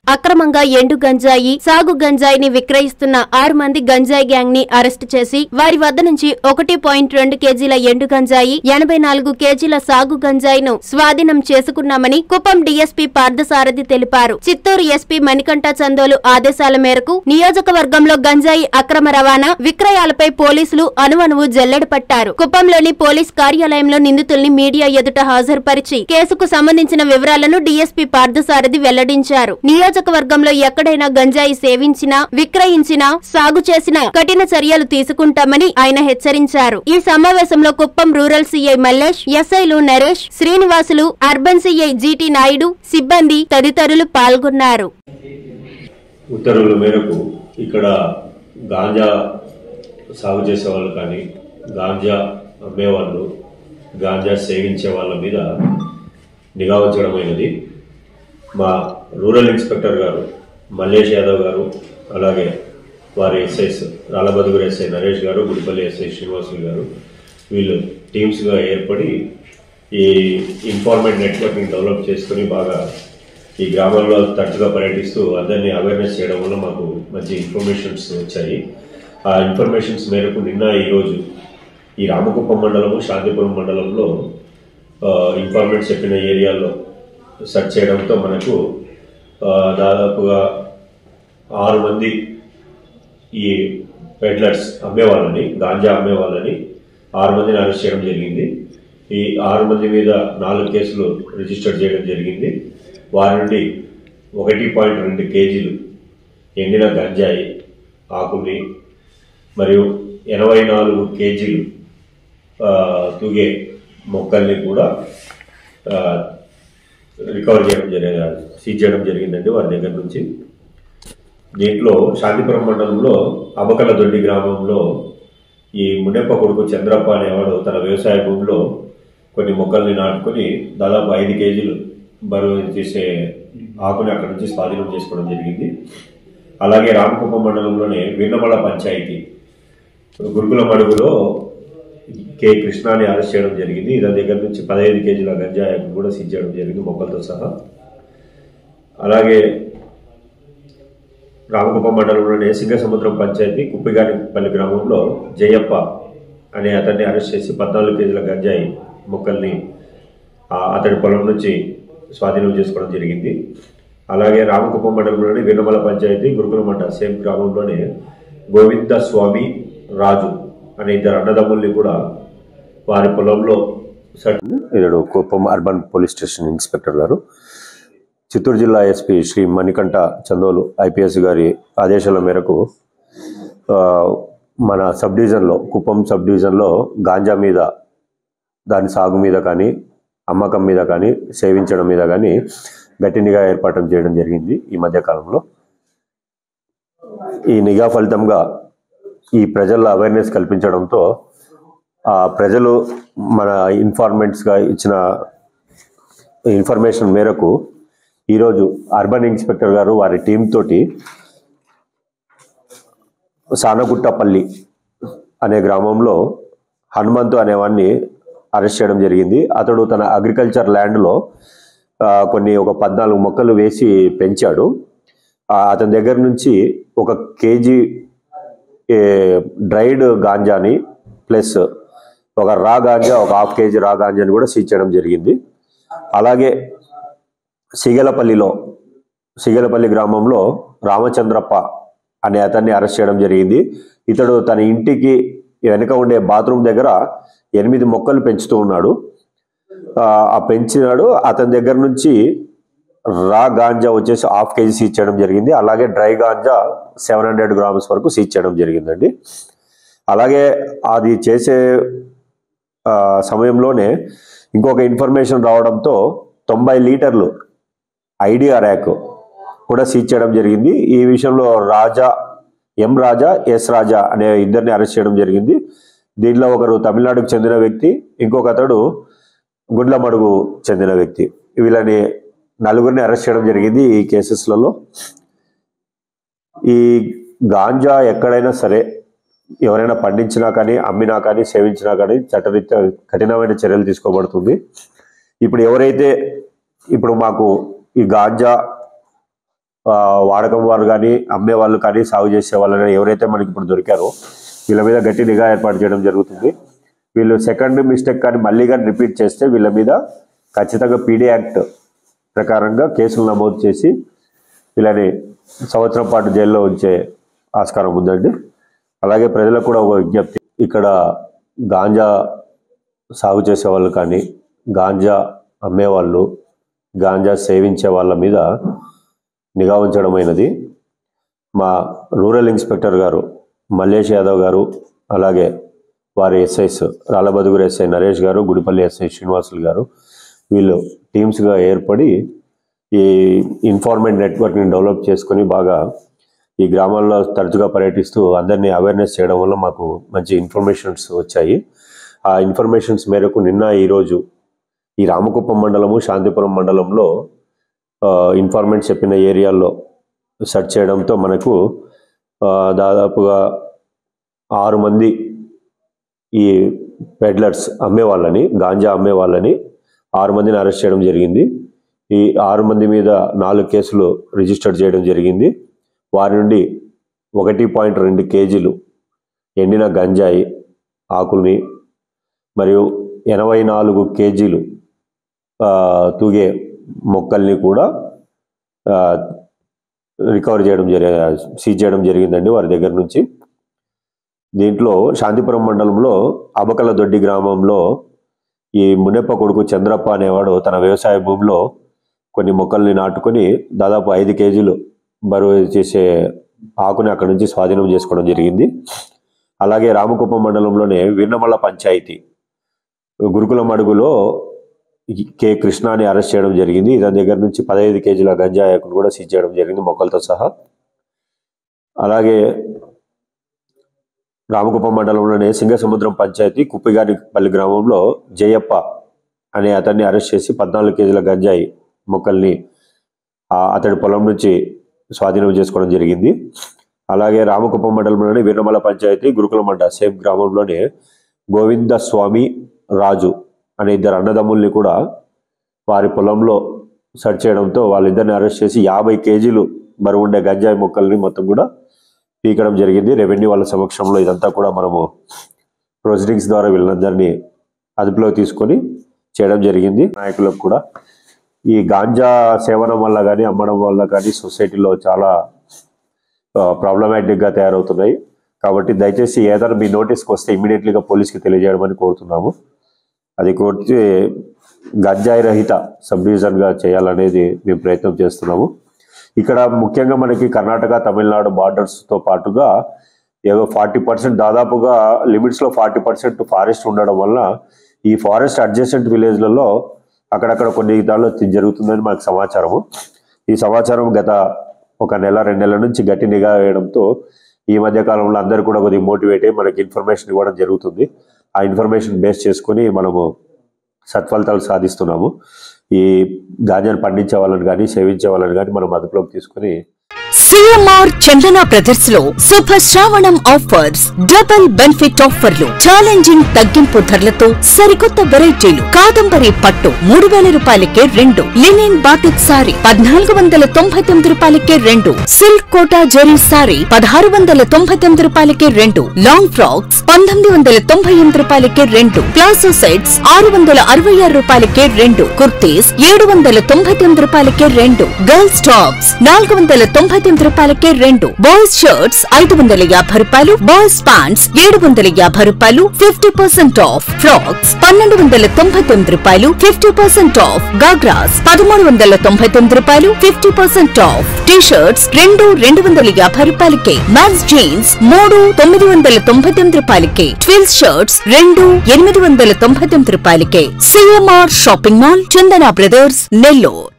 అక్రమంగా ఎండు గంజాయి సాగు గంజాయిని విక్రయిస్తున్న ఆరు మంది గంజాయి గ్యాంగ్ ని అరెస్టు చేసి వారి వద్ద నుంచి ఒకటి పాయింట్ రెండు కేజీల ఎండు గంజాయి ఎనభై నాలుగు కేజీల సాగు గంజాయిను స్వాధీనం చేసుకున్నామని కుప్పం డీఎస్పీ పార్థసారథి తెలిపారు చిత్తూరు ఎస్పీ మణికంఠ చందోలు ఆదేశాల మేరకు నియోజకవర్గంలో గంజాయి అక్రమ రవాణా విక్రయాలపై పోలీసులు అనువనువు జల్లెడ పట్టారు కుప్పంలోని పోలీస్ కార్యాలయంలో నిందితుల్ని మీడియా ఎదుట హాజరుపరిచి కేసుకు సంబంధించిన వివరాలను డీఎస్పీ పార్థసారథి వెల్లడించారు నియోజకవర్గంలో ఎక్కడైనా గంజాయి సేవించినా విక్రయించినా సాగు చేసినా కఠిన చర్యలు తీసుకుంటామని ఆయన హెచ్చరించారు ఈ సమావేశంలో కుప్పం రూరల్ సీఐ మల్లేష్ ఎస్ఐలు Naresh Srinivasulu urban CI GT Naidu సిబ్బంది తదితరులు పాల్గొన్నారు ఉత్తర్వుల మేరకు ఇక్కడ గాంజా సాగు చేసే వాళ్ళు కానీ గాంజా అమ్మేవాళ్ళు గాంజా సేవించే వాళ్ళ మీద నిఘా ఉంచడమైనది మా రూరల్ ఇన్స్పెక్టర్ గారు మల్లేష్ యాదవ్ గారు అలాగే వారి ఎస్ఐస్ రాళ్ళబదుగురు ఎస్ఐ నరేష్ గారు గుడిపల్లి ఎస్ఐ శ్రీనివాసులు గారు వీళ్ళు టీమ్స్గా ఏర్పడి ఈ ఇన్ఫార్మేట్ నెట్వర్క్ని డెవలప్ చేసుకొని బాగా ఈ గ్రామాల్లో తరచుగా పర్యటిస్తూ అందరినీ అవేర్నెస్ చేయడం వల్ల మాకు మంచి ఇన్ఫర్మేషన్స్ వచ్చాయి ఆ ఇన్ఫర్మేషన్స్ మేరకు నిన్న ఈరోజు ఈ రామకుప్పం మండలము శాంతిపురం మండలంలో ఇన్ఫార్మేట్ చెప్పిన ఏరియాల్లో సెర్చ్ చేయడంతో మనకు ఆ, దాదాపుగా ఆరు మంది ఈ పెడ్లర్స్ అమ్మేవాళ్ళని గాంజా అమ్మేవాళ్ళని ఆరు మందిని అరెస్ట్ చేయడం జరిగింది ఈ ఆరు మంది మీద నాలుగు కేసులు రిజిస్టర్ చేయడం జరిగింది వారి నుండి ఒకటి పాయింట్ రెండు కేజీలు ఎండిన గంజాయి ఆకుని మరియు ఎనభై నాలుగు కేజీలు ఆ, తుగే మొక్కల్ని కూడా ఆ, రికవర్ చేయడం జరిగింది సీజ్ చేయడం జరిగిందండి వారి దగ్గర నుంచి దీంట్లో శాంతిపురం మండలంలో అబకల దొడ్డి గ్రామంలో ఈ మునెప్ప కొడుకు చంద్రప్ప అనేవాడు తన వ్యవసాయ భూమిలో కొన్ని మొక్కల్ని నాటుకొని దాదాపు ఐదు కేజీలు బరువు చేసే ఆకుని అక్కడ నుంచి స్వాధీనం చేసుకోవడం జరిగింది అలాగే రామకుప్పం మండలంలోనే వీర్నమల పంచాయతీ గురుకుల మడుగులో కె కృష్ణాని అరెస్ట్ చేయడం జరిగింది ఇతని దగ్గర నుంచి పదహైదు కేజీల గంజాయి కూడా సీజ్ చేయడం జరిగింది మొక్కలతో సహా అలాగే రామకుప్పం మండలంలోని సింగసముద్రం పంచాయతీ కుప్పిగానిపల్లి గ్రామంలో జయప్ప అనే అతన్ని అరెస్ట్ చేసి పద్నాలుగు కేజీల గంజాయి మొక్కల్ని ఆ, అతడి పొలం నుంచి స్వాధీనం చేసుకోవడం జరిగింది అలాగే రామకుప్పం మండలంలోని వీరమల పంచాయతీ గురుకులమంట సేమ్ గ్రామంలోనే గోవింద స్వామి రాజు అనే ఇద్దరు అన్నదమ్ముల్ని కూడా వారి పొలంలో ఇతడు Kuppam urban police station inspector garu Chittoor జిల్లా ఎస్పీ శ్రీ మణికంఠ చందోలు ఐపీఎస్ గారి ఆదేశాల మేరకు ఆ, మన సబ్ డివిజన్లో కుప్పం సబ్ డివిజన్లో గాంజా మీద దాని సాగు మీద కానీ అమ్మకం మీద కానీ సేవించడం మీద కానీ గట్టి నిఘా ఏర్పాటు చేయడం జరిగింది ఈ మధ్య కాలంలో ఈ నిఘా ఫలితంగా ఈ ప్రజల్లో అవేర్నెస్ కల్పించడంతో ఆ ప్రజలు మన ఇన్ఫార్మెంట్స్గా ఇచ్చిన ఇన్ఫర్మేషన్ మేరకు ఈరోజు అర్బన్ ఇన్స్పెక్టర్ గారు వారి టీం తోటి సానగుట్టపల్లి అనే గ్రామంలో హనుమంతు అనేవాడిని అరెస్ట్ చేయడం జరిగింది అతడు తన అగ్రికల్చర్ ల్యాండ్లో ఆ, కొన్ని ఒక పద్నాలుగు మొక్కలు వేసి పెంచాడు ఆ, అతని దగ్గర నుంచి ఒక కేజీ ఏ, డ్రైడ్ గాంజాని ప్లస్ ఒక రా గాంజా ఒక హాఫ్ కేజీ రా గాంజాని కూడా సీజ్ చేయడం జరిగింది అలాగే సిగలపల్లిలో సిగలపల్లి గ్రామంలో రామచంద్రప్ప అనే అతన్ని అరెస్ట్ చేయడం జరిగింది ఇతడు తన ఇంటికి వెనుక ఉండే బాత్రూమ్ దగ్గర ఎనిమిది మొక్కలు పెంచుతూ ఉన్నాడు ఆ, ఆ పెంచినాడు అతని దగ్గర నుంచి రా గాంజా వచ్చేసి హాఫ్ కేజీ సీజ్ చేయడం జరిగింది అలాగే dry ganja seven hundred grams వరకు సీజ్ చేయడం జరిగిందండి అలాగే అది చేసే ఆ, సమయంలోనే ఇంకొక ఇన్ఫర్మేషన్ రావడంతో తొంభై లీటర్లు ఐడియా ర్యాక్ కూడా సీజ్ చేయడం జరిగింది ఈ విషయంలో రాజా ఎం రాజా ఎస్ రాజా అనే ఇద్దరిని అరెస్ట్ చేయడం జరిగింది దీనిలో ఒకరు తమిళనాడుకు చెందిన వ్యక్తి ఇంకొక అతడు గుండ్లమడుగు చెందిన వ్యక్తి వీళ్ళని నలుగురిని అరెస్ట్ చేయడం జరిగింది ఈ కేసెస్లలో ఈ గాంజా ఎక్కడైనా సరే ఎవరైనా పండించినా కానీ అమ్మినా కానీ సేవించినా కానీ చట్టరీత్యా కఠినమైన చర్యలు తీసుకోబడుతుంది ఇప్పుడు ఎవరైతే ఇప్పుడు మాకు ఈ గాంజా ఆ, వాడకం వారు కానీ అమ్మే వాళ్ళు కానీ సాగు చేసే వాళ్ళు కానీ ఎవరైతే మనకి ఇప్పుడు దొరికారో వీళ్ళ మీద గట్టి నిఘా ఏర్పాటు చేయడం జరుగుతుంది వీళ్ళు సెకండ్ మిస్టేక్ కానీ మళ్ళీ కానీ రిపీట్ చేస్తే వీళ్ళ మీద ఖచ్చితంగా పీడీ యాక్ట్ ప్రకారంగా కేసులు నమోదు చేసి వీళ్ళని సంవత్సరం పాటు జైల్లో ఉంచే ఆస్కారం ఉందండి అలాగే ప్రజలకు కూడా ఒక విజ్ఞప్తి ఇక్కడ గాంజా సాగు చేసే వాళ్ళు కానీ గాంజా అమ్మేవాళ్ళు గాంజా సేవించే వాళ్ళ మీద నిఘా ఉంచడమైనది మా రూరల్ ఇన్స్పెక్టర్ గారు మల్లేష్ యాదవ్ గారు అలాగే వారి ఎస్ఐస్ రాళ్ళబదుగురు ఎస్ఐ నరేష్ గారు గుడిపల్లి ఎస్ఐ శ్రీనివాసులు గారు వీళ్ళు టీమ్స్గా ఏర్పడి ఈ ఇన్ఫార్మెంట్ నెట్వర్క్ని డెవలప్ చేసుకొని బాగా ఈ గ్రామాల్లో తరచుగా పర్యటిస్తూ అందరినీ అవేర్నెస్ చేయడం వల్ల మాకు మంచి ఇన్ఫర్మేషన్స్ వచ్చాయి ఆ ఇన్ఫర్మేషన్స్ మేరకు నిన్న ఈరోజు ఈ రామకుప్పం మండలము శాంతిపురం మండలంలో ఇన్ఫార్మెంట్ చెప్పిన ఏరియాల్లో సెర్చ్ చేయడంతో మనకు ఆ, దాదాపుగా ఆరు మంది ఈ పెడ్లర్స్ అమ్మే వాళ్ళని గాంజా అమ్మే వాళ్ళని ఆరు మందిని అరెస్ట్ చేయడం జరిగింది ఈ ఆరు మంది మీద నాలుగు కేసులు రిజిస్టర్ చేయడం జరిగింది వారి నుండి ఒకటి పాయింట్ రెండు కేజీలు ఎండిన గంజాయి ఆకుల్ని మరియు ఎనభై నాలుగు కేజీలు ఆ, తూగే మొక్కల్ని కూడా ఆ, రికవర్ చేయడం జరి సీజ్ చేయడం జరిగిందండి వారి దగ్గర నుంచి దీంట్లో శాంతిపురం మండలంలో అబకల దొడ్డి గ్రామంలో ఈ మునెప్ప కొడుకు చంద్రప్ప అనేవాడు తన వ్యవసాయ భూమిలో కొన్ని మొక్కల్ని నాటుకొని దాదాపు ఐదు కేజీలు బరువు చేసే ఆకుని అక్కడ నుంచి స్వాధీనం చేసుకోవడం జరిగింది అలాగే రామకుప్పం మండలంలోనే వీర్నమల్ల పంచాయతీ గురుకులం అడుగులో ఈ కె కృష్ణాని అరెస్ట్ చేయడం జరిగింది ఇతని దగ్గర నుంచి పదహైదు కేజీల గంజాయి ఆకును కూడా సీజ్ చేయడం జరిగింది మొక్కలతో సహా అలాగే రామకుప్పం మండలంలోనే సింగసముద్రం పంచాయతీ కుప్పిగానిపల్లి గ్రామంలో జయప్ప అనే అతన్ని అరెస్ట్ చేసి పద్నాలుగు కేజీల గంజాయి మొక్కల్ని ఆ అతడి పొలం నుంచి స్వాధీనం చేసుకోవడం జరిగింది అలాగే రామకుప్పం మండలంలోని వీరమల పంచాయతీ గురుకుల మండ సేమ్ గ్రామంలోనే గోవింద స్వామి రాజు అనే ఇద్దరు అన్నదమ్ముల్ని కూడా వారి పొలంలో సెర్చ్ చేయడంతో వాళ్ళిద్దరిని అరెస్ట్ చేసి యాభై కేజీలు బరువు ఉండే గంజాయి మొక్కల్ని మొత్తం కూడా పీకడం జరిగింది రెవెన్యూ వాళ్ళ సమక్షంలో ఇదంతా కూడా మనము ప్రొసీడింగ్స్ ద్వారా వీళ్ళందరినీ అదుపులో తీసుకొని చేయడం జరిగింది నాయకులకు కూడా ఈ గాంజా సేవనం వల్ల కానీ అమ్మడం వల్ల కానీ సొసైటీలో చాలా ప్రాబ్లమాటిక్గా తయారవుతున్నాయి కాబట్టి దయచేసి ఏదైనా మీ నోటీస్కి వస్తే ఇమీడియట్లీగా పోలీస్కి తెలియజేయమని కోరుతున్నాము అది కోర్టు గంజాయి రహిత సబ్ డివిజన్గా చేయాలనేది మేము ప్రయత్నం చేస్తున్నాము ఇక్కడ ముఖ్యంగా మనకి కర్ణాటక తమిళనాడు బార్డర్స్తో పాటుగా ఏదో ఫార్టీ పర్సెంట్ దాదాపుగా లిమిట్స్లో ఫార్టీ పర్సెంట్ ఫారెస్ట్ ఉండడం వల్ల ఈ ఫారెస్ట్ అడ్జసెంట్ విలేజ్లలో అక్కడక్కడ కొన్ని దానిలో జరుగుతుందని మనకు సమాచారము ఈ సమాచారం గత ఒక నెల రెండు నెలల నుంచి గట్టి నిఘా వేయడంతో ఈ మధ్య కాలంలో అందరూ కూడా కొద్దిగా మోటివేట్ అయ్యి మనకి ఇన్ఫర్మేషన్ ఇవ్వడం జరుగుతుంది ఆ ఇన్ఫర్మేషన్ బేస్ చేసుకొని మనము సత్ఫలితాలు సాధిస్తున్నాము ఈ గాంజాను పండించే వాళ్ళని కానీ సేవించే వాళ్ళని కానీ మనం అదుపులోకి తీసుకొని సిఎంఆర్ చందన బ్రదర్స్ లో Shubha Shravanam offers double benefit ఆఫర్లు ఛాలెంజింగ్ తగ్గింపు ధరలతో సరికొత్త వెరైటీలు కాదంబరి పట్టు మూడు వేల రూపాయలకే రెండు లినిన్ బాటిక్ సారీ పద్నాలుగు వందల తొంభై తొమ్మిది రూపాయలకే రెండు సిల్క్ కోటా జెరీ సారీ పదహారు వందల తొంభై తొమ్మిది రూపాయలకే రెండు లాంగ్ ఫ్రాక్స్ పంతొమ్మిది వందల తొంభై ఎనిమిది రూపాయలకే రెండు ప్లాసో సెట్స్ ఆరు వందల అరవై ఆరు రూపాయలకే రెండు కుర్తీస్ ఏడు వందల తొంభై తొమ్మిది రూపాయలకే రెండు గర్ల్స్ టాప్స్ నాలుగు వందల తొంభై తొమ్మిది రూపాయలకే రెండు బాయ్స్ షర్ట్స్ ఐదు వందల యాభై రూపాయలు బాయ్స్ ప్యాంట్స్ ఏడు వందల యాభై రూపాయలు ఫిఫ్టీ పర్సెంట్ ఆఫ్ ఫ్రాక్స్ పన్నెండు వందల తొంభై తొమ్మిది రూపాయలు ఫిఫ్టీ పర్సెంట్ ఆఫ్ గాగ్రాస్ పదమూడు వందల తొంభై తొమ్మిది రూపాయలు fifty percent off T shirts రెండు రెండు వందల యాభై రూపాయలకే మ్యాన్స్ జీన్స్ మూడు తొమ్మిది వందల తొంభై తొమ్మిది రూపాయలకే ట్విల్స్ షర్ట్స్ రెండు ఎనిమిది వందల తొంభై తొమ్మిది రూపాయలకే CMR shopping mall Chandana brothers Nellore